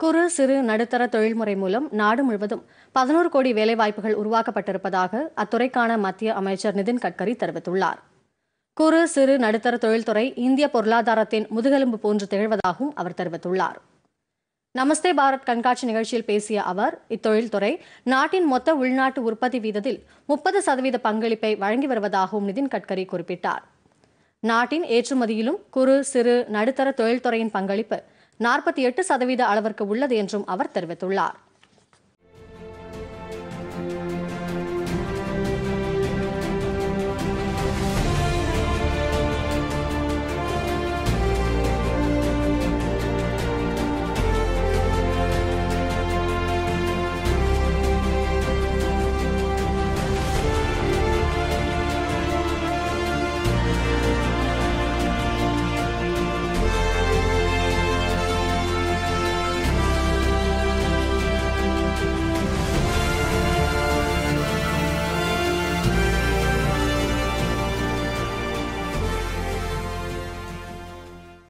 குறு சிறு நடுத்தர தொழில்முறை மூலம் நாடு முழுவதும் பதினோரு கோடி வேலைவாய்ப்புகள் உருவாக்கப்பட்டிருப்பதாக அத்துறைக்கான மத்திய அமைச்சர் நிதின் கட்கரி தெரிவித்துள்ளார் குறு சிறு நடுத்தர தொழில்துறை இந்திய பொருளாதாரத்தின் முதுகெலும்பு போன்று திகழ்வதாகவும் அவர் தெரிவித்துள்ளார் நமஸ்தே பாரத் கண்காட்சி நிகழ்ச்சியில் பேசிய அவர் இத்தொழில்துறை நாட்டின் மொத்த உள்நாட்டு உற்பத்தி வீதத்தில் முப்பது சதவீத பங்களிப்பை வழங்கி வருவதாகவும் நிதின் கட்கரி குறிப்பிட்டார் நாட்டின் ஏற்றுமதியிலும் குறு சிறு நடுத்தர தொழில்துறையின் பங்களிப்பு நாற்பத்தி எட்டு சதவீத அளவிற்கு உள்ளது என்றும் அவர் தெரிவித்துள்ளார்